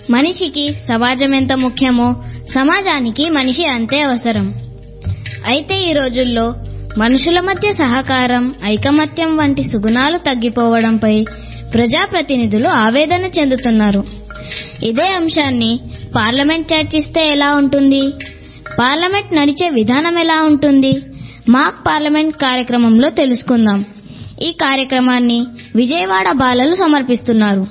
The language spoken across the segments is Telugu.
మనిషికి సమాజం ఎంత ముఖ్యమో సమాజానికి మనిషి అంతే అవసరం అయితే ఈ రోజుల్లో మనుషుల మధ్య సహకారం ఐకమత్యం వంటి సుగుణాలు తగ్గిపోవడంపై ప్రజాప్రతినిధులు ఆవేదన చెందుతున్నారు ఇదే అంశాన్ని పార్లమెంట్ చర్చిస్తే ఎలా ఉంటుంది పార్లమెంట్ నడిచే విధానం ఎలా ఉంటుంది మాక్ పార్లమెంట్ కార్యక్రమంలో తెలుసుకుందాం ఈ కార్యక్రమాన్ని విజయవాడ బాలలు సమర్పిస్తున్నారు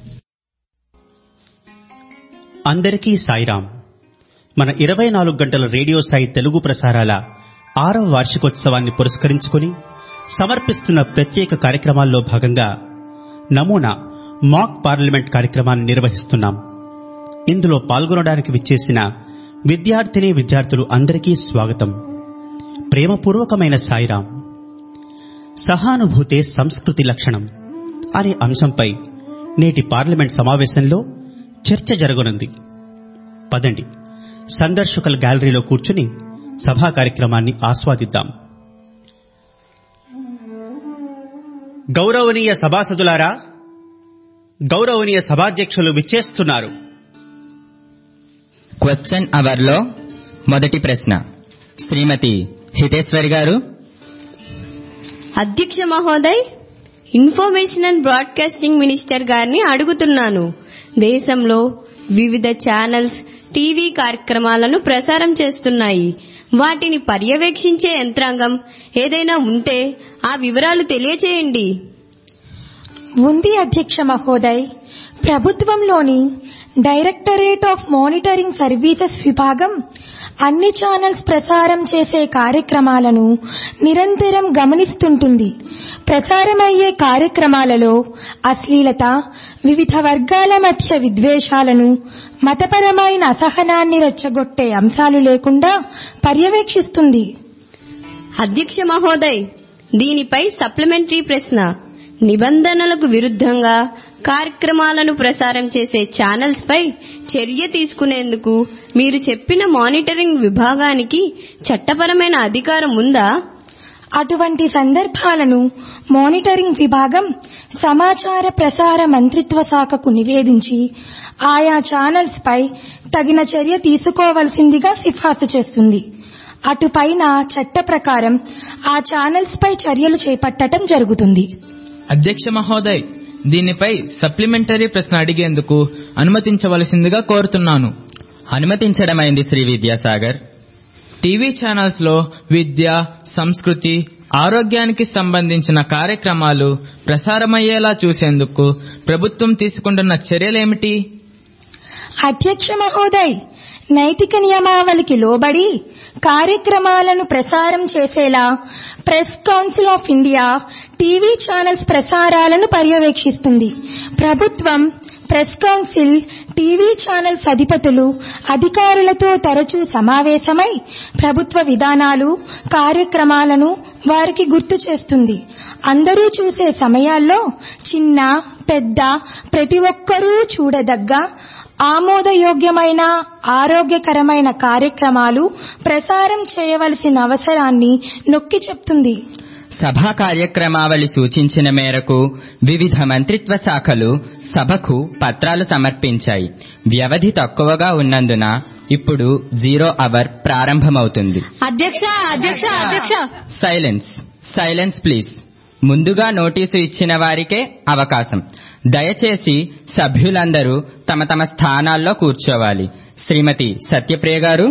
అందరికీ సాయిరాం మన ఇరవై నాలుగు గంటల రేడియో సాయి తెలుగు ప్రసారాల ఆరవ వార్షికోత్సవాన్ని పురస్కరించుకుని సమర్పిస్తున్న ప్రత్యేక కార్యక్రమాల్లో భాగంగా నమూనా మాక్ పార్లమెంట్ కార్యక్రమాన్ని నిర్వహిస్తున్నాం ఇందులో పాల్గొనడానికి విచ్చేసిన విద్యార్థిని విద్యార్థులు అందరికీ స్వాగతం ప్రేమపూర్వకమైన సాయిరాం సహానుభూతే సంస్కృతి లక్షణం అనే అంశంపై నేటి పార్లమెంట్ సమావేశంలో చర్చ జరగనుంది పదండి సందర్శకుల గ్యాలరీలో కూర్చుని సభా కార్యక్రమాన్ని ఆస్వాదిద్దాం గౌరవనీయ సభాసదులారా గౌరవనీయ సభాధ్యక్షులు విచ్చేస్తున్నారు క్వశ్చన్ అవర్లో మొదటి ప్రశ్న శ్రీమతి హితేశ్వరి గారు అధ్యక్ష మహోదయ్ ఇన్ఫర్మేషన్ అండ్ బ్రాడ్కాస్టింగ్ మినిస్టర్ గారిని అడుగుతున్నాను దేశంలో వివిధ ఛానల్స్ టీవీ కార్యక్రమాలను ప్రసారం చేస్తున్నాయి వాటిని పర్యవేక్షించే యంత్రాంగం ఏదైనా ఉంటే ఆ వివరాలు తెలియచేయండి ఉంది అధ్యక్ష మహోదయ్ ప్రభుత్వంలోని డైరెక్టరేట్ ఆఫ్ మానిటరింగ్ సర్వీసెస్ విభాగం అన్ని ఛానల్స్ ప్రసారం చేసే కార్యక్రమాలను నిరంతరం గమనిస్తుంటుంది ప్రసారమయ్యే కార్యక్రమాలలో అశ్లీలత వివిధ వర్గాల మధ్య విద్వేషాలను మతపరమైన అసహనాన్ని రెచ్చగొట్టే అంశాలు లేకుండా పర్యవేక్షిస్తుంది అధ్యక్ష మహోదయ్ దీనిపై సప్లిమెంటరీ ప్రశ్న నిబంధనలకు విరుద్ధంగా కార్యక్రమాలను ప్రసారం చేసే ఛానల్స్ పై చర్య తీసుకునేందుకు మీరు చెప్పిన మానిటరింగ్ విభాగానికి చట్టపరమైన అధికారం ఉందా అటువంటి సందర్భాలను మానిటరింగ్ విభాగం సమాచార ప్రసార మంత్రిత్వ శాఖకు నివేదించి ఆయా ఛానల్స్ పై తగిన చర్య తీసుకోవలసిందిగా సిఫార్సు చేస్తుంది అటుపైన చట్ట ప్రకారం ఆ ఛానల్స్ పై చర్యలు చేపట్టడం జరుగుతుంది అధ్యక్ష మహోదయ్ దీనిపై సప్లిమెంటరీ ప్రశ్న అడిగేందుకు అనుమతించవలసిందిగా కోరుతున్నాను అనుమతించడమైంది శ్రీ విద్యాసాగర్ టీవీ ఛానల్స్ లో విద్య సంస్కృతి ఆరోగ్యానికి సంబంధించిన కార్యక్రమాలు ప్రసారమయ్యేలా చూసేందుకు ప్రభుత్వం తీసుకుంటున్న చర్యలేమిటి అధ్యక్ష మహోదయ్ నైతిక నియమావళికి లోబడి కార్యక్రమాలను ప్రసారం చేసేలా press council of India TV channels ప్రసారాలను పర్యవేక్షిస్తుంది ప్రభుత్వం ప్రెస్ కౌన్సిల్ టీవీ ఛానల్స్ అధిపతులు అధికారులతో తరచూ సమావేశమై ప్రభుత్వ విధానాలు కార్యక్రమాలను వారికి గుర్తు చేస్తుంది అందరూ చూసే సమయాల్లో చిన్న పెద్ద ప్రతి ఒక్కరూ చూడదగ్గ ఆమోదయోగ్యమైన ఆరోగ్యకరమైన కార్యక్రమాలు ప్రసారం చేయవలసిన అవసరాన్ని నొక్కి చెప్తుంది సభా కార్యక్రమావళి సూచించిన మేరకు వివిధ మంత్రిత్వ శాఖలు సభకు పత్రాలు సమర్పించాయి వ్యవధి తక్కువగా ఉన్నందున ఇప్పుడు జీరో అవర్ ప్రారంభమవుతుంది అధ్యక్ష అధ్యక్ష అధ్యక్ష సైలెన్స్ సైలెన్స్ ప్లీజ్ ముందుగా నోటీసు ఇచ్చిన వారికే అవకాశం దయచేసి సభ్యులందరూ తమ తమ స్థానాల్లో కూర్చోవాలి శ్రీమతి సత్యప్రియ గారు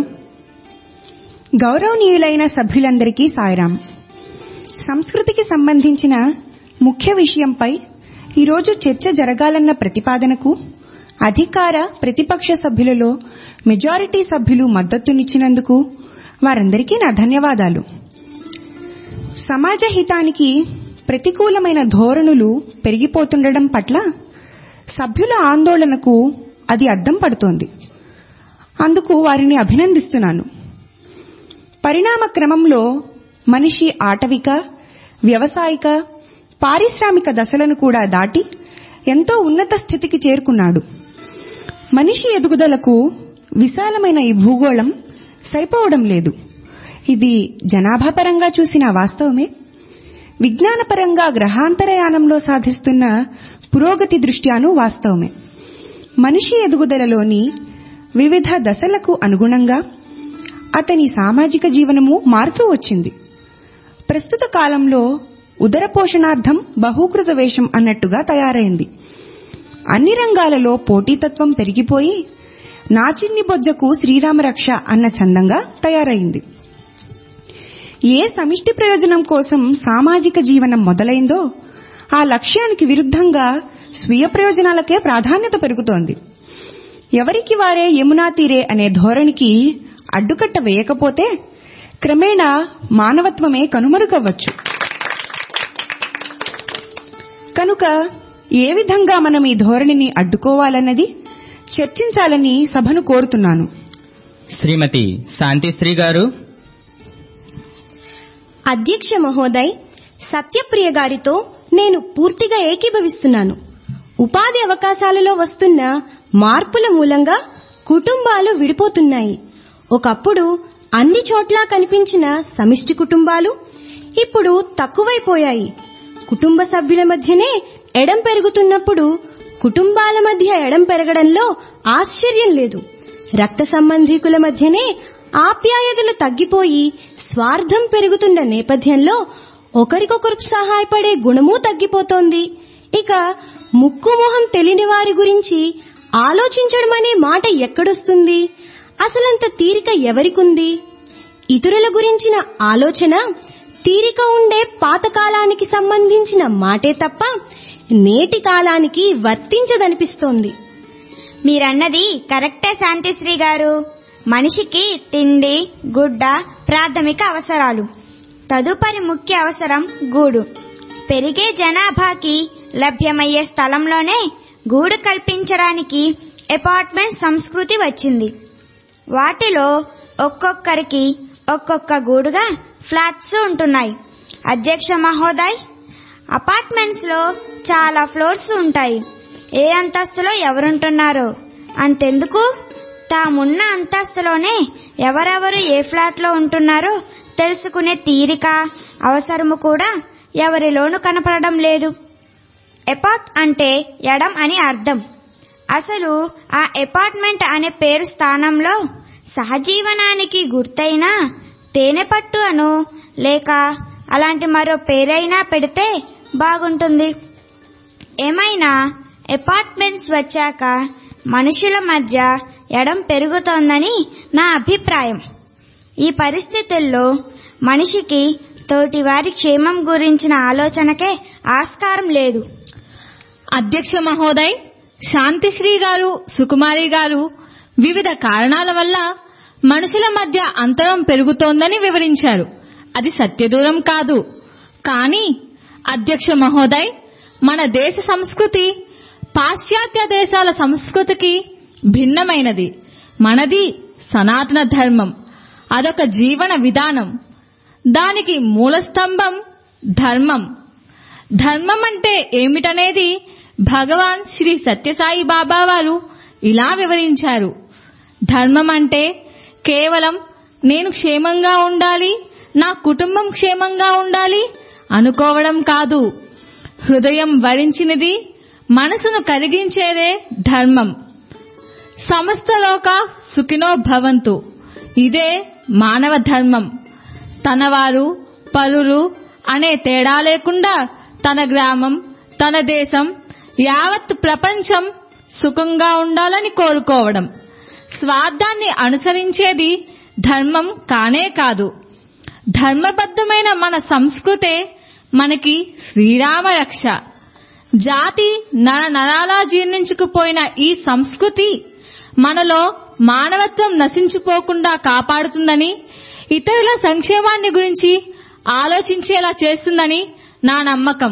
గౌరవనీయులైన సభ్యులందరికీ సాయిరాం సంస్కృతికి సంబంధించిన ముఖ్య విషయంపై ఈరోజు చర్చ జరగాలన్న ప్రతిపాదనకు అధికార ప్రతిపక్ష సభ్యులలో మెజారిటీ సభ్యులు మద్దతునిచ్చినందుకు వారందరికీ నా ధన్యవాదాలు సమాజ హితానికి ప్రతికూలమైన ధోరణులు పెరిగిపోతుండడం పట్ల సభ్యుల ఆందోళనకు అది అద్దం పడుతోంది అందుకు వారిని అభినందిస్తున్నాను పరిణామ క్రమంలో మనిషి ఆటవిక వ్యవసాయిక పారిశ్రామిక దశలను కూడా దాటి ఎంతో ఉన్నత స్థితికి చేరుకున్నాడు మనిషి ఎదుగుదలకు విశాలమైన ఈ భూగోళం సరిపోవడం లేదు ఇది జనాభాపరంగా చూసిన వాస్తవమే విజ్ఞానపరంగా గ్రహాంతరయానంలో సాధిస్తున్న పురోగతి దృష్ట్యాను వాస్తవమే మనిషి ఎదుగుదలలోని వివిధ దశలకు అనుగుణంగా అతని సామాజిక జీవనము మారుతూ వచ్చింది ప్రస్తుత కాలంలో ఉదర పోషణార్థం బహూకృత వేషం అన్నట్టుగా తయారైంది అన్ని రంగాలలో పోటీతత్వం పెరిగిపోయి నాచిన్ని బొజ్జకు శ్రీరామరక్ష అన్న చందంగా తయారైంది ఏ సమిష్టి ప్రయోజనం కోసం సామాజిక జీవనం మొదలైందో ఆ లక్ష్యానికి విరుద్ధంగా స్వీయ ప్రయోజనాలకే ప్రాధాన్యత పెరుగుతోంది ఎవరికి వారే యమునా తీరే అనే ధోరణికి అడ్డుకట్ట వేయకపోతే క్రమేణా మానవత్వమే కనుమరుగవ్వచ్చు కనుక ఏ విధంగా మనం ఈ ధోరణిని అడ్డుకోవాలన్నది చర్చించాలని సభను కోరుతున్నాను శ్రీమతి శాంతిశ్రీ గారు అధ్యక్ష మహోదయ్ సత్యప్రియ గారితో నేను పూర్తిగా ఏకీభవిస్తున్నాను ఉపాధి అవకాశాలలో వస్తున్న మార్పుల మూలంగా కుటుంబాలు విడిపోతున్నాయి ఒకప్పుడు అన్ని చోట్ల కనిపించిన సమిష్టి కుటుంబాలు ఇప్పుడు తక్కువైపోయాయి కుటుంబ సభ్యుల మధ్యనే ఎడం పెరుగుతున్నప్పుడు కుటుంబాల మధ్య ఎడం పెరగడంలో ఆశ్చర్యం లేదు రక్త సంబంధీకుల మధ్యనే ఆప్యాయతలు తగ్గిపోయి స్వార్థం పెరుగుతున్న నేపథ్యంలో ఒకరికొకరు సహాయపడే గుణమూ తగ్గిపోతోంది ఇక ముక్కు మొహం తెలియని వారి గురించి ఆలోచించడం అనే మాట ఎక్కడొస్తుంది అసలంత తీరిక ఎవరికుంది ఇతరుల గురించిన ఆలోచన తీరిక ఉండే పాతకాలానికి సంబంధించిన మాటే తప్ప నేటి కాలానికి వర్తించదనిపిస్తోంది మీరన్నది కరెక్టే శాంతిశ్రీ గారు మనిషికి తిండి గుడ్డ ప్రాథమిక అవసరాలు తదుపరి ముఖ్య అవసరం గూడు పెరిగే జనాభాకి లభ్యమయ్యే స్థలంలోనే గూడు కల్పించడానికి అపార్ట్మెంట్ సంస్కృతి వచ్చింది వాటిలో ఒక్కొక్కరికి ఒక్కొక్క గూడుగా ఫ్లాట్స్ ఉంటున్నాయి అధ్యక్ష మహోదయ్ అపార్ట్మెంట్స్ లో చాలా ఫ్లోర్స్ ఉంటాయి ఏ అంతస్తులో ఎవరుంటున్నారో అంతెందుకు తామున్న అంతస్తులోనే ఎవరెవరు ఏ ఫ్లాట్ లో ఉంటున్నారో తెలుసుకునే తీరిక అవసరము కూడా ఎవరిలోనూ కనపడడం లేదు అపార్ట్ అంటే ఎడం అని అర్థం అసలు ఆ అపార్ట్మెంట్ అనే పేరు స్థానంలో సహజీవనానికి గుర్తైన తేనెపట్టు అను లేక అలాంటి మరో పేరైనా పెడితే బాగుంటుంది ఏమైనా అపార్ట్మెంట్స్ వచ్చాక మనుషుల మధ్య ఎడం పెరుగుతోందని నా అభిప్రాయం ఈ పరిస్థితుల్లో మనిషికి తోటివారి క్షేమం గురించిన ఆలోచనకే ఆస్కారం లేదు అధ్యక్ష మహోదయ్ శాంతిశ్రీ గారు సుకుమారి గారు వివిధ కారణాల వల్ల మనుషుల మధ్య అంతరం పెరుగుతోందని వివరించారు అది సత్యదూరం కాదు కానీ అధ్యక్ష మహోదయ్ మన దేశ సంస్కృతి పాశ్చాత్య దేశాల సంస్కృతికి భిన్నమైనది మనది సనాతన ధర్మం అదొక జీవన విధానం దానికి మూలస్తంభం ధర్మం ధర్మం అంటే ఏమిటనేది భగవాన్ శ్రీ సత్యసాయి బాబా వారు ఇలా వివరించారు ధర్మం అంటే కేవలం నేను క్షేమంగా ఉండాలి నా కుటుంబం క్షేమంగా ఉండాలి అనుకోవడం కాదు హృదయం వరించినది మనసును కరిగించేదే ధర్మం సమస్తలోక సుఖినో భవంతు ఇదే మానవ ధర్మం తనవారు పరులు అనే తేడా లేకుండా తన గ్రామం తన దేశం యావత్ ప్రపంచం సుఖంగా ఉండాలని కోరుకోవడం స్వార్థాన్ని అనుసరించేది ధర్మం కానే కాదు ధర్మబద్ధమైన మన సంస్కృతే మనకి శ్రీరామ రక్ష జాతి నర నరాలా జీర్ణించుకుపోయిన ఈ సంస్కృతి మనలో మానవత్వం నశించిపోకుండా కాపాడుతుందని ఇతరుల సంక్షేమాన్ని గురించి ఆలోచించేలా చేస్తుందని నా నమ్మకం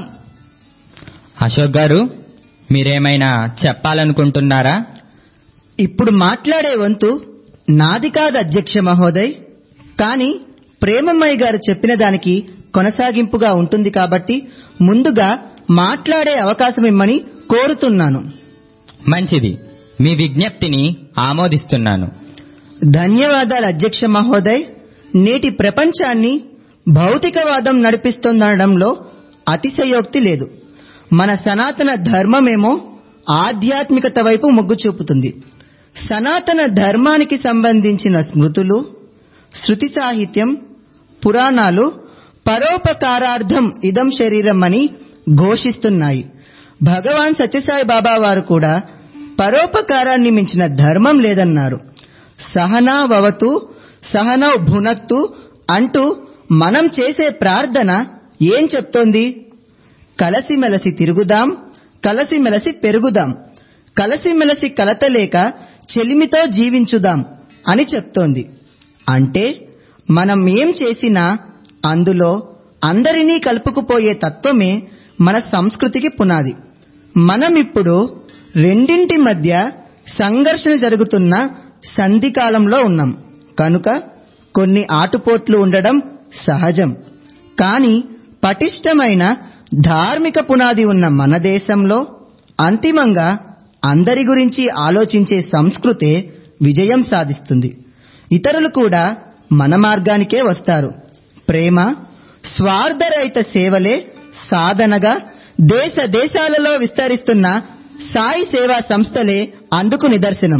అశోక్ గారు మీరేమైనా చెప్పాలనుకుంటున్నారా ఇప్పుడు మాట్లాడే వంతు నాది కాదు అధ్యక్ష మహోదయ్ కానీ ప్రేమమ్మయ్య గారు చెప్పిన దానికి కొనసాగింపుగా ఉంటుంది కాబట్టి ముందుగా మాట్లాడే అవకాశం ఇమ్మని కోరుతున్నాను మంచిది మీ విజ్ఞప్తిని ఆమోదిస్తున్నాను ధన్యవాదాలు అధ్యక్ష మహోదయ్ నేటి ప్రపంచాన్ని భౌతికవాదం నడిపిస్తోందనడంలో అతిశయోక్తి లేదు మన సనాతన ధర్మమేమో ఆధ్యాత్మికత వైపు మొగ్గు చూపుతుంది సనాతన ధర్మానికి సంబంధించిన స్మృతులు శృతి సాహిత్యం పురాణాలు పరోపకారార్థం ఇదం శరీరం అని ఘోషిస్తున్నాయి భగవాన్ సత్యసాయి బాబా వారు కూడా పరోపకారాన్ని మించిన ధర్మం లేదన్నారు సహనా వవతు సహనౌ భునక్తు అంటూ మనం చేసే ప్రార్థన ఏం చెప్తోంది కలసిమెలసి తిరుగుదాం కలసిమెలసి పెరుగుదాం కలసిమెలసి కలతలేక చెలిమితో జీవించుదాం అని చెప్తోంది అంటే మనం ఏం చేసినా అందులో అందరినీ కలుపుకుపోయే తత్వమే మన సంస్కృతికి పునాది మనం ఇప్పుడు రెండింటి మధ్య సంఘర్షణ జరుగుతున్న సంధికాలంలో ఉన్నాం కనుక కొన్ని ఆటుపోట్లు ఉండడం సహజం కానీ పటిష్టమైన ధార్మిక పునాది ఉన్న మన దేశంలో అంతిమంగా అందరి గురించి ఆలోచించే సంస్కృతే విజయం సాధిస్తుంది ఇతరులు కూడా మన మార్గానికే వస్తారు ప్రేమ స్వార్థరహిత సేవలే సాధనగా దేశ దేశాలలో విస్తరిస్తున్న సాయి సేవా సంస్థలే అందుకు నిదర్శనం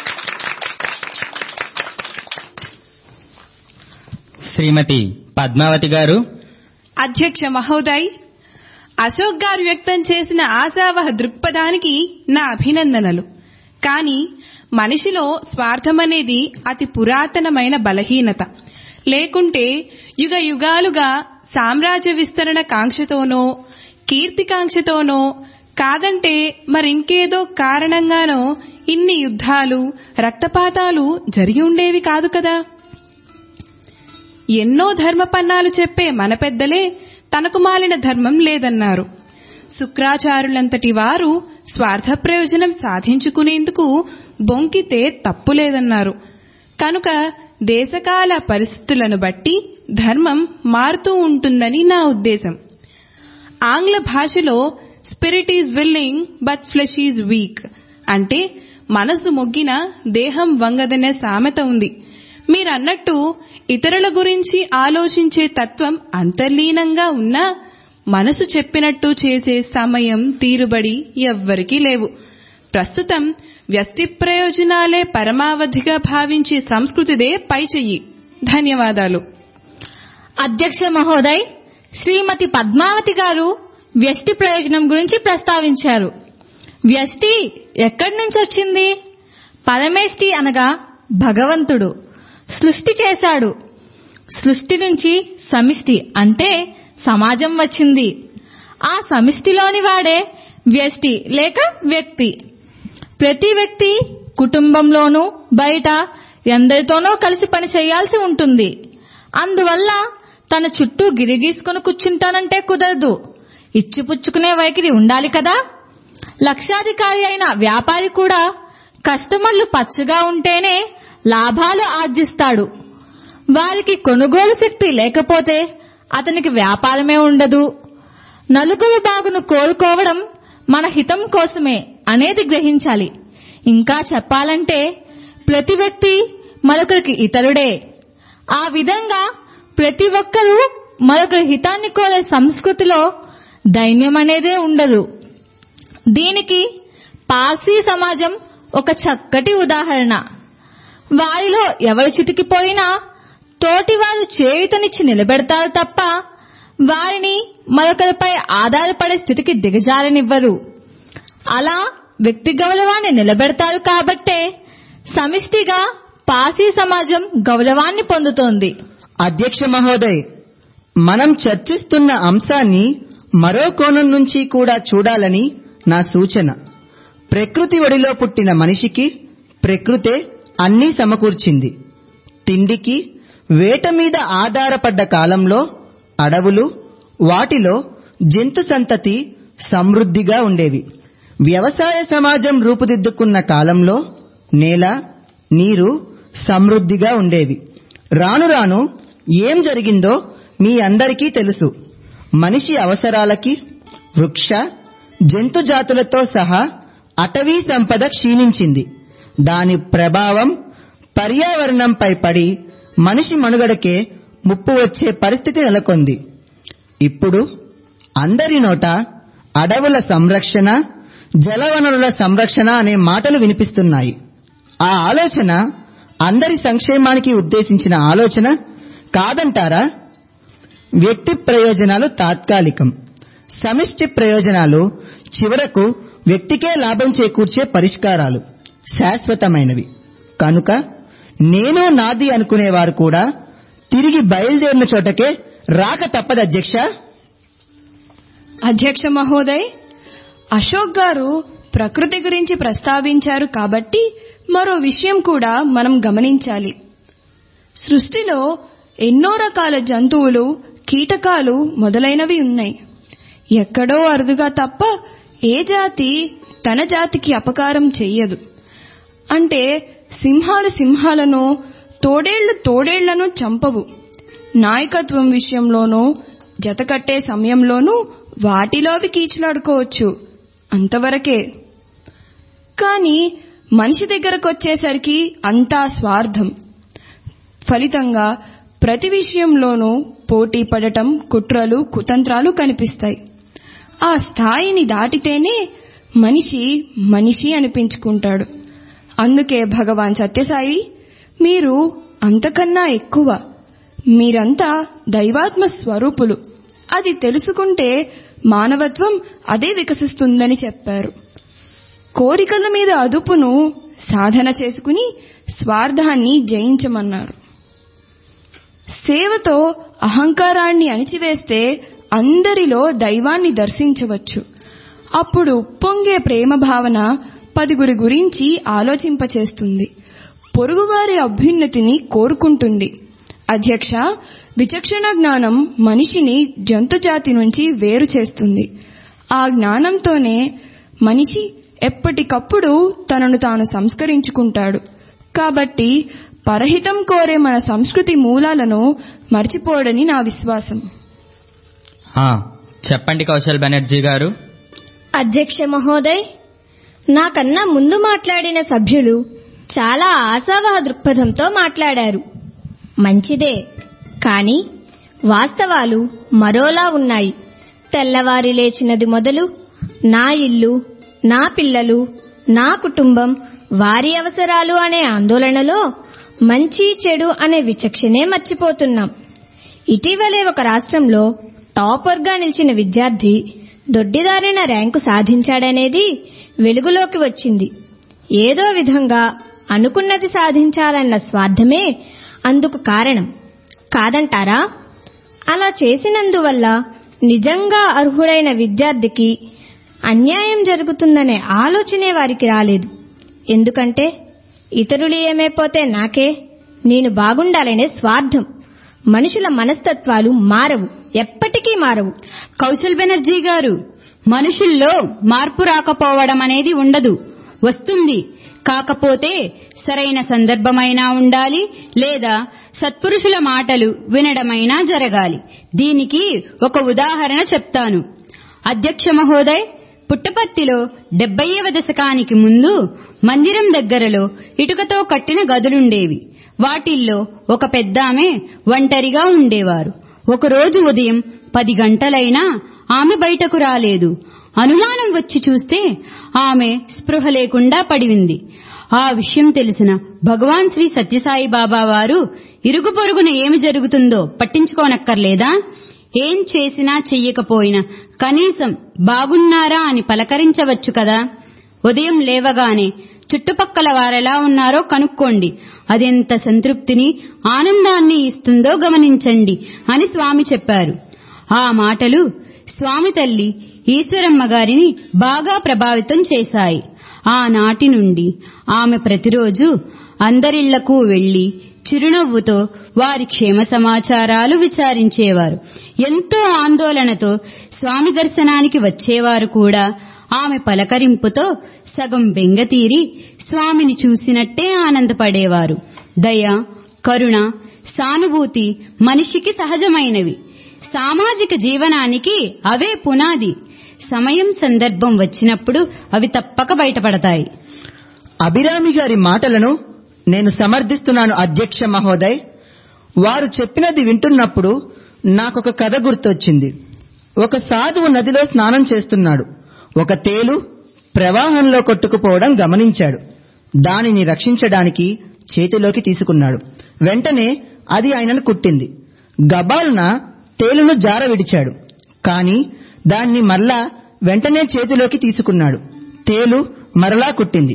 శ్రీమతి పద్మావతి గారు అధ్యక్ష మహోదయ్ అశోక్ గారు వ్యక్తం చేసిన ఆశావహ దృక్పథానికి నా అభినందనలు కానీ మనిషిలో స్వార్థమనేది అతి పురాతనమైన బలహీనత లేకుంటే యుగ యుగాలుగా సామ్రాజ్య విస్తరణ కాంక్షతోనో కీర్తికాంక్షతోనో కాదంటే మరింకేదో కారణంగానో ఇన్ని యుద్ధాలు రక్తపాతాలు జరిగి ఉండేవి కాదు కదా ఎన్నో ధర్మపన్నాలు చెప్పే మన పెద్దలే తనకు మాలిన ధర్మం లేదన్నారు శుక్రాచారులంతటి వారు స్వార్థ ప్రయోజనం సాధించుకునేందుకు బొంకితే తప్పు లేదన్నారు కనుక దేశకాల పరిస్థితులను బట్టి ధర్మం మారుతూ ఉంటుందని నా ఉద్దేశం ఆంగ్ల భాషలో spirit is willing but flesh is weak అంటే మనసు మొగ్గిన దేహం వంగదనే సామెత ఉంది మీరన్నట్టు ఇతరుల గురించి ఆలోచించే తత్వం అంతర్లీనంగా ఉన్నా మనసు చెప్పినట్టు చేసే సమయం తీరుబడి ఎవ్వరికీ లేవు ప్రస్తుతం వ్యక్తి ప్రయోజనాలే పరమావధిగా భావించే సంస్కృతిదే పైచెయ్యి ధన్యవాదాలు అధ్యక్ష మహోదయ్ శ్రీమతి పద్మావతి గారు వ్యష్టి ప్రయోజనం గురించి ప్రస్తావించారు వ్యష్టి ఎక్కడి నుంచి వచ్చింది పరమేష్టి అనగా భగవంతుడు సృష్టి చేశాడు సృష్టి నుంచి సమిష్టి అంటే సమాజం వచ్చింది ఆ సమిష్టిలోని వాడే వ్యష్టి లేక వ్యక్తి ప్రతి వ్యక్తి కుటుంబంలోనూ బయట ఎందరితోనో కలిసి పని చేయాల్సి ఉంటుంది అందువల్ల తన చుట్టూ గిరిగీసుకుని కూర్చుంటానంటే కుదరదు ఇచ్చిపుచ్చుకునే వైఖరి ఉండాలి కదా లక్షాధికారి అయిన వ్యాపారి కూడా కస్టమర్లు పచ్చగా ఉంటేనే లాభాలు ఆర్జిస్తాడు వారికి కొనుగోలు శక్తి లేకపోతే అతనికి వ్యాపారమే ఉండదు నలుగురు బాగును కోరుకోవడం మన హితం కోసమే అనేది గ్రహించాలి ఇంకా చెప్పాలంటే ప్రతి వ్యక్తి మరొకరికి ఇతరుడే ఆ విధంగా ప్రతి ఒక్కరూ మరొకరి హితాన్ని కోరే సంస్కృతిలో దైన్యం అనేదే ఉండదు దీనికి పార్సీ సమాజం ఒక చక్కటి ఉదాహరణ వారిలో ఎవరు చితికిపోయినా తోటివారు చేయుతనిచ్చి నిలబెడతారు తప్ప వారిని మరొకరిపై ఆధారపడే స్థితికి దిగజారనివ్వరు అలా వ్యక్తి గౌరవాన్ని నిలబెడతారు కాబట్టే సమిష్టిగా పార్సీ సమాజం గౌరవాన్ని పొందుతోంది అధ్యక్ష మహోదయ్ మనం చర్చిస్తున్న అంశాన్ని మరో కోణం నుంచి కూడా చూడాలని నా సూచన ప్రకృతి ఒడిలో పుట్టిన మనిషికి ప్రకృతే అన్నీ సమకూర్చింది తిండికి వేట మీద ఆధారపడ్డ కాలంలో అడవులు వాటిలో జంతు సంతతి సమృద్ధిగా ఉండేవి వ్యవసాయ సమాజం రూపుదిద్దుకున్న కాలంలో నేల నీరు సమృద్ధిగా ఉండేవి రాను రాను ఏం జరిగిందో మీ అందరికీ తెలుసు మనిషి అవసరాలకి వృక్ష జంతు జాతులతో సహా అటవీ సంపద క్షీణించింది దాని ప్రభావం పర్యావరణంపై పడి మనిషి మనుగడకే ముప్పు వచ్చే పరిస్థితి నెలకొంది ఇప్పుడు అందరి నోట అడవుల సంరక్షణ జలవనరుల సంరక్షణ అనే మాటలు వినిపిస్తున్నాయి ఆ ఆలోచన అందరి సంక్షేమానికి ఉద్దేశించిన ఆలోచన కాదంటారా వ్యక్తి ప్రయోజనాలు తాత్కాలికం సమిష్టి ప్రయోజనాలు చివరకు వ్యక్తికే లాభం చేకూర్చే పరిష్కారాలు శాశ్వతమైనవి కనుక నేను నాది అనుకునేవారు కూడా తిరిగి బయలుదేరిన చోటకే రాక తప్పదు అధ్యక్ష అధ్యక్ష మహోదయ్ అశోక్ గారు ప్రకృతి గురించి ప్రస్తావించారు కాబట్టి మరో విషయం కూడా మనం గమనించాలి సృష్టిలో ఎన్నో రకాల జంతువులు కీటకాలు మొదలైనవి ఉన్నాయి ఎక్కడో అరుదుగా తప్ప ఏ జాతి తన జాతికి అపకారం చెయ్యదు అంటే సింహాలు సింహాలను తోడేళ్లు తోడేళ్లను చంపవు నాయకత్వం విషయంలోనూ జతకట్టే సమయంలోనూ వాటిలోవి కీచులాడుకోవచ్చు అంతవరకే కానీ మనిషి దగ్గరకొచ్చేసరికి అంతా స్వార్థం ఫలితంగా ప్రతి విషయంలోనూ పోటీ పడటం కుట్రలు కుతంత్రాలు కనిపిస్తాయి ఆ స్థాయిని దాటితేనే మనిషి మనిషి అనిపించుకుంటాడు అందుకే భగవాన్ సత్యసాయి మీరు అంతకన్నా ఎక్కువ మీరంతా దైవాత్మ స్వరూపులు అది తెలుసుకుంటే మానవత్వం అదే వికసిస్తుందని చెప్పారు కోరికల మీద అదుపును సాధన చేసుకుని స్వార్థాన్ని జయించమన్నారు సేవతో అహంకారాన్ని అణిచివేస్తే అందరిలో దైవాన్ని దర్శించవచ్చు అప్పుడు ఉప్పొంగే ప్రేమ భావన పదుగురి గురించి ఆలోచింపచేస్తుంది పొరుగువారి అభ్యున్నతిని కోరుకుంటుంది అధ్యక్ష విచక్షణ జ్ఞానం మనిషిని జంతుజాతి నుంచి వేరు చేస్తుంది ఆ జ్ఞానంతోనే మనిషి ఎప్పటికప్పుడు తనను తాను సంస్కరించుకుంటాడు కాబట్టి పరహితం కోరే మన సంస్కృతి మూలాలను మర్చిపోడని నా విశ్వాసం ఆ, చెప్పండి కౌశల్ బెనర్జీ గారు అధ్యక్ష మహోదయ్ నాకన్నా ముందు మాట్లాడిన సభ్యులు చాలా ఆశావహ దృక్పథంతో మాట్లాడారు మంచిదే కాని వాస్తవాలు మరోలా ఉన్నాయి తెల్లవారి లేచినది మొదలు నా ఇల్లు నా పిల్లలు నా కుటుంబం వారి అవసరాలు అనే ఆందోళనలో మంచి చెడు అనే విచక్షణే మర్చిపోతున్నాం ఇటీవలే ఒక రాష్ట్రంలో టాపర్గా నిలిచిన విద్యార్థి దొడ్డిదారిన ర్యాంకు సాధించాడనేది వెలుగులోకి వచ్చింది ఏదో విధంగా అనుకున్నది సాధించాలన్న స్వార్థమే అందుకు కారణం కాదంటారా అలా చేసినందువల్ల నిజంగా అర్హుడైన విద్యార్థికి అన్యాయం జరుగుతుందనే ఆలోచనే వారికి రాలేదు ఎందుకంటే ఇతరులు ఏమైపోతే నాకే నేను బాగుండాలనే స్వార్థం మనుషుల మనస్తత్వాలు మారవు ఎప్పటికీ మారవు కౌశల్ బెనర్జీ గారు మనుషుల్లో మార్పు రాకపోవడం అనేది ఉండదు వస్తుంది కాకపోతే సరైన సందర్భమైనా ఉండాలి లేదా సత్పురుషుల మాటలు వినడమైనా జరగాలి దీనికి ఒక ఉదాహరణ చెప్తాను అధ్యక్ష మహోదయ్ పుట్టపర్తిలో డెబ్బైవ దశకానికి ముందు మందిరం దగ్గరలో ఇటుకతో కట్టిన గదులుండేవి వాటిల్లో ఒక పెద్దామె ఒంటరిగా ఉండేవారు ఒకరోజు ఉదయం పది గంటలైనా ఆమె బయటకు రాలేదు అనుమానం వచ్చి చూస్తే ఆమె స్పృహ లేకుండా పడివింది ఆ విషయం తెలిసిన భగవాన్ శ్రీ సత్యసాయి బాబా వారు ఇరుగు పొరుగున ఏమి జరుగుతుందో పట్టించుకోనక్కర్లేదా ఏం చేసినా చెయ్యకపోయినా కనీసం బాగున్నారా అని పలకరించవచ్చు కదా ఉదయం లేవగానే చుట్టుపక్కల వారెలా ఉన్నారో కనుక్కోండి అదెంత సంతృప్తిని ఆనందాన్ని ఇస్తుందో గమనించండి అని స్వామి చెప్పారు ఆ మాటలు స్వామి తల్లి ఈశ్వరమ్మ గారిని బాగా ప్రభావితం చేశాయి ఆనాటి నుండి ఆమె ప్రతిరోజు అందరిళ్లకు వెళ్లి చిరునవ్వుతో వారి క్షేమ సమాచారాలు విచారించేవారు ఎంతో ఆందోళనతో స్వామి దర్శనానికి వచ్చేవారు కూడా ఆమె పలకరింపుతో సగం బెంగతీరి స్వామిని చూసినట్టే ఆనందపడేవారు దయ కరుణ సానుభూతి మనిషికి సహజమైనవి సామాజిక జీవనానికి అవే పునాది సమయం సందర్భం వచ్చినప్పుడు అవి తప్పక బయటపడతాయి అభిరామి గారి మాటలను నేను సమర్థిస్తున్నాను అధ్యక్ష మహోదయ్ వారు చెప్పినది వింటున్నప్పుడు నాకొక కథ గుర్తొచ్చింది ఒక సాధువు నదిలో స్నానం చేస్తున్నాడు ఒక తేలు ప్రవాహంలో కొట్టుకుపోవడం గమనించాడు దానిని రక్షించడానికి చేతిలోకి తీసుకున్నాడు వెంటనే అది ఆయనను కుట్టింది గబాలున తేలును జార విడిచాడు కాని దాన్ని మరలా వెంటనే చేతిలోకి తీసుకున్నాడు తేలు మరలా కుట్టింది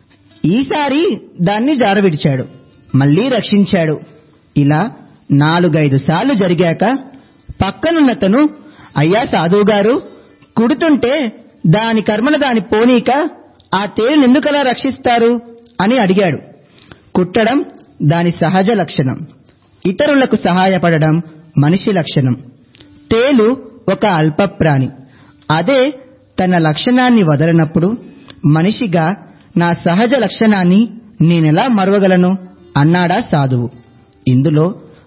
ఈసారి దాన్ని జార విడిచాడు మళ్లీ రక్షించాడు ఇలా నాలుగైదు సార్లు జరిగాక పక్కనున్నతను అయ్యా సాధువు గారు కుడుతుంటే దాని కర్మను దాని పోనీక ఆ తేలును ఎందుకలా రక్షిస్తారు అని అడిగాడు కుట్టడం దాని సహజ లక్షణం ఇతరులకు సహాయపడడం మనిషి లక్షణం తేలు ఒక అల్ప ప్రాణి అదే తన లక్షణాన్ని వదలనప్పుడు మనిషిగా నా సహజ లక్షణాన్ని నేనెలా మరవగలను అన్నాడా సాధువు ఇందులో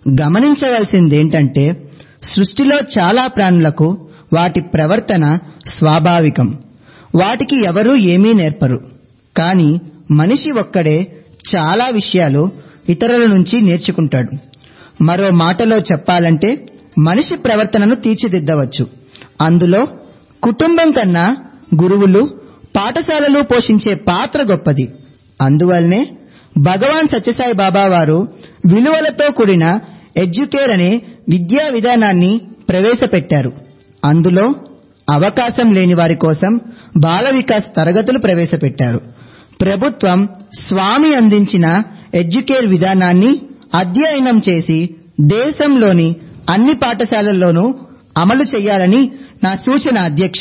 గమనించవలసిందేంటంటే సృష్టిలో చాలా ప్రాణులకు వాటి ప్రవర్తన స్వాభావికం వాటికి ఎవరూ ఏమీ నేర్పరు కాని మనిషి ఒక్కడే చాలా విషయాలు ఇతరుల నుంచి నేర్చుకుంటాడు మరో మాటలో చెప్పాలంటే మనిషి ప్రవర్తనను తీర్చిదిద్దవచ్చు అందులో కుటుంబం కన్నా గురువులు పాఠశాలలు పోషించే పాత్ర గొప్పది అందువల్లనే భగవాన్ సత్యసాయి బాబా వారు విలువలతో కూడిన ఎడ్యుకేర్ అనే విద్యా విధానాన్ని ప్రవేశపెట్టారు అందులో అవకాశం లేని వారి కోసం బాల వికాస్ తరగతులు ప్రవేశపెట్టారు ప్రభుత్వం స్వామి అందించిన ఎడ్యుకేర్ విధానాన్ని అధ్యయనం చేసి దేశంలోని అన్ని పాఠశాలల్లోనూ అమలు చేయాలని నా సూచన అధ్యక్ష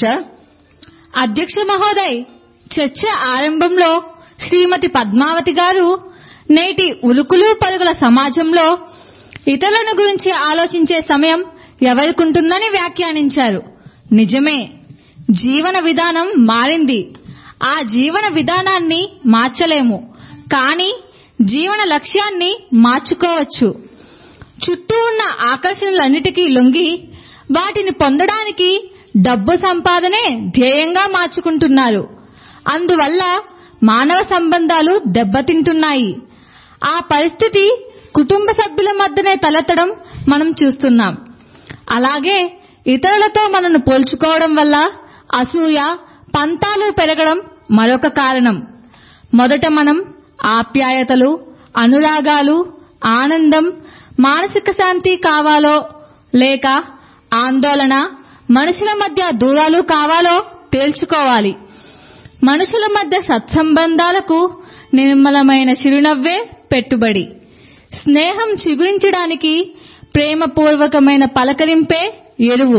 అధ్యక్ష మహోదయ్ చర్చ ఆరంభంలో శ్రీమతి పద్మావతి గారు నేటి ఉలుకులు పలుకుల సమాజంలో ఇతరులను గురించి ఆలోచించే సమయం ఎవరికుంటుందని వ్యాఖ్యానించారు నిజమే జీవన విధానం మారింది ఆ జీవన విధానాన్ని మార్చలేము కానీ జీవన లక్ష్యాన్ని మార్చుకోవచ్చు చుట్టూ ఉన్న ఆకర్షణలన్నిటికీ లొంగి వాటిని పొందడానికి డబ్బు సంపాదనే ధ్యేయంగా మార్చుకుంటున్నారు అందువల్ల మానవ సంబంధాలు దెబ్బతింటున్నాయి ఆ పరిస్థితి కుటుంబ సభ్యుల మధ్యనే తలెత్తడం మనం చూస్తున్నాం అలాగే ఇతరులతో మనను పోల్చుకోవడం వల్ల అసూయ పంతాలు పెరగడం మరొక కారణం మొదట మనం ఆప్యాయతలు అనురాగాలు ఆనందం మానసిక శాంతి కావాలో లేక ఆందోళన మనుషుల మధ్య దూరాలు కావాలో తేల్చుకోవాలి మనుషుల మధ్య సత్సంబంధాలకు నిర్మలమైన చిరునవ్వే పెట్టుబడి స్నేహం చిగురించడానికి ప్రేమపూర్వకమైన పలకరింపే ఎరువు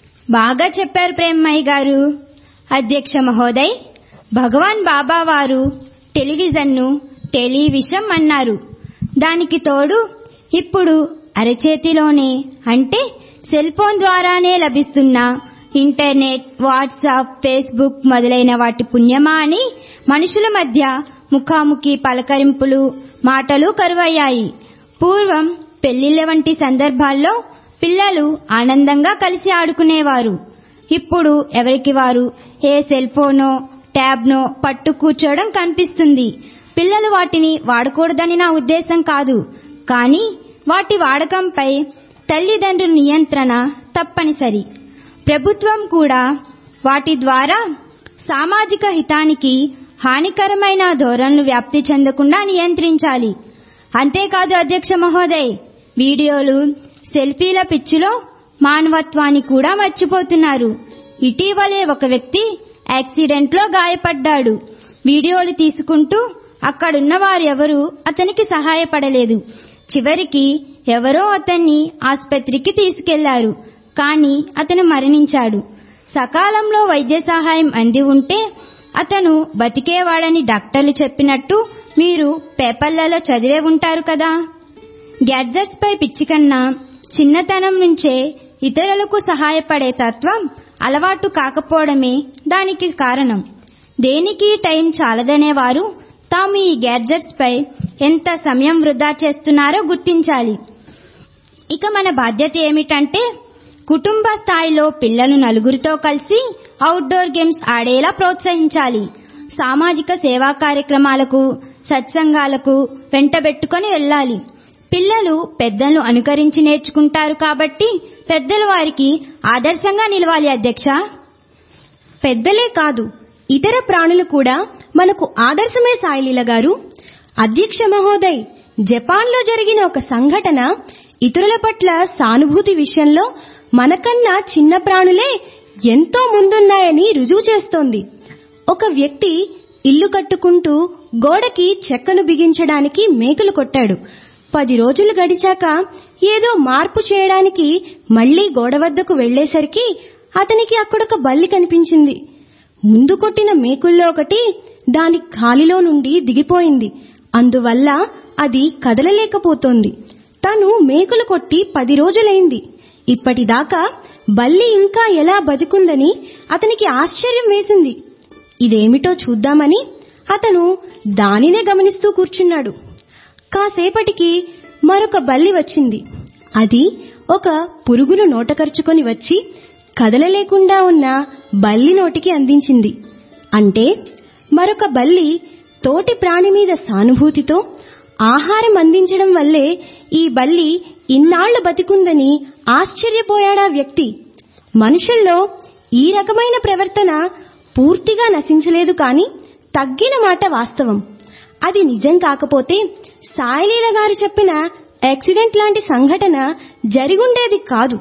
బాగా చెప్పారు ప్రేమయ్య గారు అధ్యక్ష మహోదయ్ భగవాన్ బాబా వారు టెలివిజన్ను టెలివిషం అన్నారు దానికి తోడు ఇప్పుడు అరచేతిలోనే అంటే సెల్ ఫోన్ ద్వారానే లభిస్తున్న ఇంటర్నెట్ వాట్సాప్ ఫేస్బుక్ మొదలైన వాటి పుణ్యమా అని మనుషుల మధ్య ముఖాముఖి పలకరింపులు మాటలు కరువయ్యాయి పూర్వం పెళ్లిళ్ల వంటి సందర్భాల్లో పిల్లలు ఆనందంగా కలిసి ఆడుకునేవారు ఇప్పుడు ఎవరికి వారు ఏ సెల్ ఫోనో ట్యాబ్నో పట్టు కూర్చోవడం కనిపిస్తుంది పిల్లలు వాటిని వాడకూడదని నా ఉద్దేశం కాదు కానీ వాటి వాడకంపై తల్లిదండ్రుల నియంత్రణ తప్పనిసరి ప్రభుత్వం కూడా వాటి ద్వారా సామాజిక హితానికి హానికరమైన ధోరణులు వ్యాప్తి చెందకుండా నియంత్రించాలి అంతేకాదు అధ్యక్ష మహోదయ్ వీడియోలు సెల్ఫీల పిచ్చిలో మానవత్వాన్ని కూడా మర్చిపోతున్నారు ఇటీవలే ఒక వ్యక్తి యాక్సిడెంట్లో గాయపడ్డాడు వీడియోలు తీసుకుంటూ అక్కడున్న వారెవరూ అతనికి సహాయపడలేదు చివరికి ఎవరో అతన్ని ఆసుపత్రికి తీసుకెళ్లారు కానీ అతను మరణించాడు సకాలంలో వైద్య సహాయం అంది ఉంటే అతను బతికేవాడని డాక్టర్లు చెప్పినట్టు మీరు పేపర్లలో చదివే ఉంటారు కదా గ్యాడ్జెట్స్ పై పిచ్చి కన్నా చిన్నతనం నుంచే ఇతరులకు సహాయపడే తత్వం అలవాటు కాకపోవడమే దానికి కారణం దేనికి టైం చాలదనేవారు తాము ఈ గ్యాడ్జెట్స్ పై ఎంత సమయం వృధా చేస్తున్నారో గుర్తించాలి ఇక మన బాధ్యత ఏమిటంటే కుటుంబ స్థాయిలో పిల్లలు నలుగురితో కలిసి అవుట్డోర్ గేమ్స్ ఆడేలా ప్రోత్సహించాలి సామాజిక సేవా కార్యక్రమాలకు సత్సంగాలకు వెంటబెట్టుకొని వెళ్ళాలి పిల్లలు పెద్దలను అనుకరించి నేర్చుకుంటారు కాబట్టి పెద్దలు వారికి ఆదర్శంగా నిలవాలి అధ్యక్ష పెద్దలే కాదు ఇతర ప్రాణులు కూడా మనకు ఆదర్శమే సాయిలీల గారు అధ్యక్ష మహోదయ్ జపాన్లో జరిగిన ఒక సంఘటన ఇతరుల పట్ల సానుభూతి విషయంలో మనకన్నా చిన్న ప్రాణులే ఎంతో ముందున్నాయని రుజువు చేస్తోంది ఒక వ్యక్తి ఇల్లు కట్టుకుంటూ గోడకి చెక్కను బిగించడానికి మేకులు కొట్టాడు పది రోజులు గడిచాక ఏదో మార్పు చేయడానికి మళ్లీ గోడ వద్దకు వెళ్లేసరికి అతనికి అక్కడొక బల్లి కనిపించింది ముందు కొట్టిన మేకుల్లో ఒకటి దాని ఖాళీలో నుండి దిగిపోయింది అందువల్ల అది కదలలేకపోతోంది తను మేకులు కొట్టి పది రోజులైంది ఇప్పటిదాకా బల్లి ఇంకా ఎలా బతికుందని అతనికి ఆశ్చర్యం వేసింది ఇదేమిటో చూద్దామని అతను దానినే గమనిస్తూ కూర్చున్నాడు కాసేపటికి మరొక బల్లి వచ్చింది అది ఒక పురుగును నోటకరుచుకొని వచ్చి కదలలేకుండా ఉన్న బల్లి నోటికి అందించింది అంటే మరొక బల్లి తోటి ప్రాణి మీద సానుభూతితో ఆహారం అందించడం వల్లే ఈ బల్లి ఇన్నాళ్లు బతికుందని ఆశ్చర్యపోయాడా వ్యక్తి మనుషుల్లో ఈ రకమైన ప్రవర్తన పూర్తిగా నశించలేదు కాని తగ్గిన మాట వాస్తవం అది నిజం కాకపోతే సాయిలీల గారు చెప్పిన యాక్సిడెంట్ లాంటి సంఘటన జరిగుండేది కాదు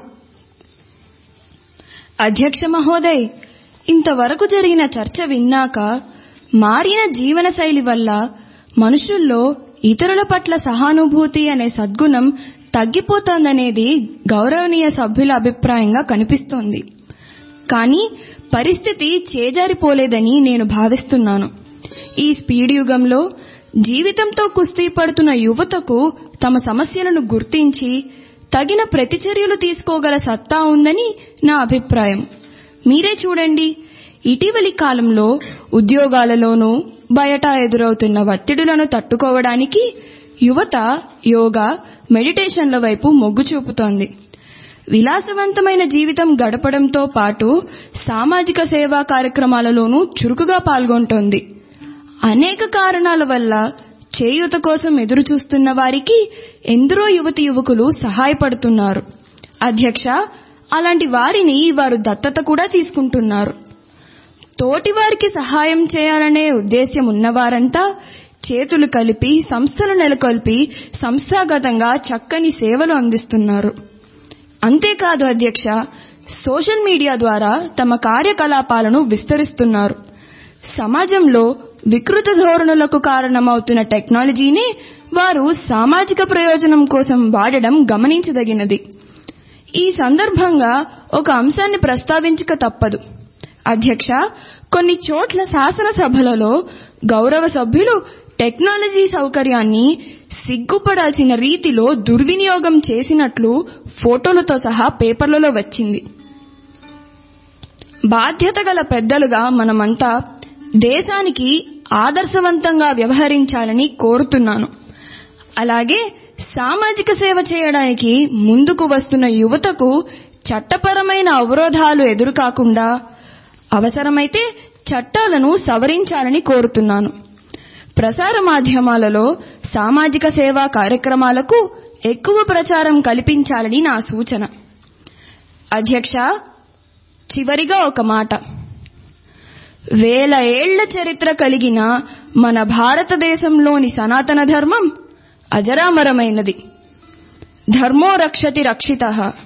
అధ్యక్ష మహోదయ్ ఇంతవరకు జరిగిన చర్చ విన్నాక మారిన జీవనశైలి వల్ల మనుషుల్లో ఇతరుల పట్ల సహానుభూతి అనే సద్గుణం తగ్గిపోతోందనేది గౌరవనీయ సభ్యుల అభిప్రాయంగా కనిపిస్తోంది కానీ పరిస్థితి చేజారిపోలేదని నేను భావిస్తున్నాను ఈ స్పీడ్ యుగంలో జీవితంతో కుస్తీ పడుతున్న యువతకు తమ సమస్యలను గుర్తించి తగిన ప్రతిచర్యలు తీసుకోగల సత్తా ఉందని నా అభిప్రాయం మీరే చూడండి ఇటీవలి కాలంలో ఉద్యోగాలలోనూ బయట ఎదురవుతున్న ఒత్తిడులను తట్టుకోవడానికి యువత యోగా మెడిటేషన్ల వైపు మొగ్గు చూపుతోంది విలాసవంతమైన జీవితం గడపడంతో పాటు సామాజిక సేవా కార్యక్రమాలలోనూ చురుకుగా పాల్గొంటోంది అనేక కారణాల వల్ల చేయూత కోసం ఎదురు చూస్తున్న వారికి ఎందరో యువతి యువకులు సహాయపడుతున్నారు అధ్యక్ష అలాంటి వారిని వారు దత్తత కూడా తీసుకుంటున్నారు తోటివారికి సహాయం చేయాలనే ఉద్దేశ్యం ఉన్నవారంతా చేతులు కలిపి సంస్థలు నెలకొల్పి సంస్థాగతంగా చక్కని సేవలు అందిస్తున్నారు అంతేకాదు అధ్యక్ష సోషల్ మీడియా ద్వారా తమ కార్యకలాపాలను విస్తరిస్తున్నారు సమాజంలో వికృత ధోరణులకు కారణమవుతున్న టెక్నాలజీని వారు సామాజిక ప్రయోజనం కోసం వాడడం గమనించదగినది ఈ సందర్భంగా ఒక అంశాన్ని ప్రస్తావించక తప్పదు అధ్యక్ష కొన్ని చోట్ల శాసనసభలలో గౌరవ సభ్యులు టెక్నాలజీ సౌకర్యాన్ని సిగ్గుపడాల్సిన రీతిలో దుర్వినియోగం చేసినట్లు ఫోటోలతో సహా పేపర్లలో వచ్చింది బాధ్యత గల పెద్దలుగా మనమంతా దేశానికి ఆదర్శవంతంగా వ్యవహరించాలని కోరుతున్నాను అలాగే సామాజిక సేవ చేయడానికి ముందుకు వస్తున్న యువతకు చట్టపరమైన అవరోధాలు ఎదురుకాకుండా అవసరమైతే చట్టాలను సవరించాలని కోరుతున్నాను ప్రసార మాధ్యమాలలో సామాజిక సేవా కార్యక్రమాలకు ఎక్కువ ప్రచారం కల్పించాలని నా సూచన అధ్యక్ష చివరిగా ఒక మాట వేల ఏళ్ల చరిత్ర కలిగిన మన భారతదేశంలోని సనాతన ధర్మం అజరామరమైనది ధర్మో రక్షతి రక్షిత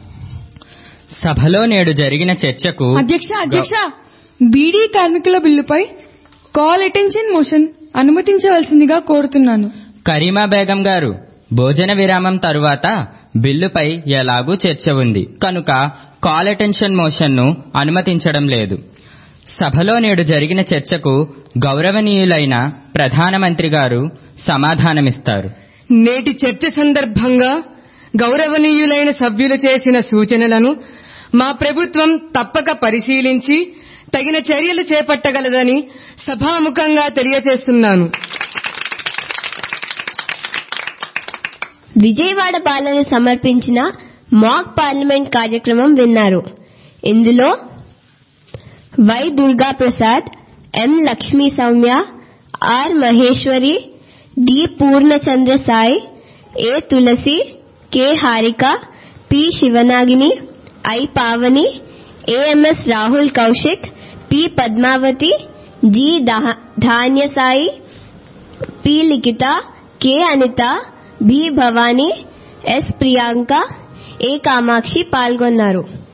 సభలో నేడు జరిగిన చర్చకు అధ్యక్ష అధ్యక్ష బీడీ కార్మికుల బిల్లుపై కాల్ అటెన్షన్ మోషన్ అనుమతించవలసిందిగా కోరుతున్నాను కరీమా బేగం గారు భోజన విరామం తరువాత బిల్లుపై ఎలాగూ చర్చ ఉంది కనుక కాల్ అటెన్షన్ మోషన్ను అనుమతించడం లేదు సభలో నేడు జరిగిన చర్చకు గౌరవనీయులైన ప్రధానమంత్రి గారు సమాధానమిస్తారు నేటి చర్చ సందర్భంగా గౌరవనీయులైన సభ్యులు చేసిన సూచనలను మా ప్రభుత్వం తప్పక పరిశీలించి తగిన చర్యలు చేపట్టగలదని సభాముఖంగా తెలియజేస్తున్నాను విజయవాడ బాలను సమర్పించిన మాక్ పార్లమెంట్ కార్యక్రమం విన్నారు ఇందులో Y Durga Prasad M Lakshmi Soumya R Maheshwari D Purnachandra Sai A Tulasi K Harika P Sivanagini I Pavani AMS Rahul Kaushik P Padmavathi G దా- Dhanyasai P Likhitha K Anitha B Bhavani S Priyanka A Kamakshi పాల్గొన్నారు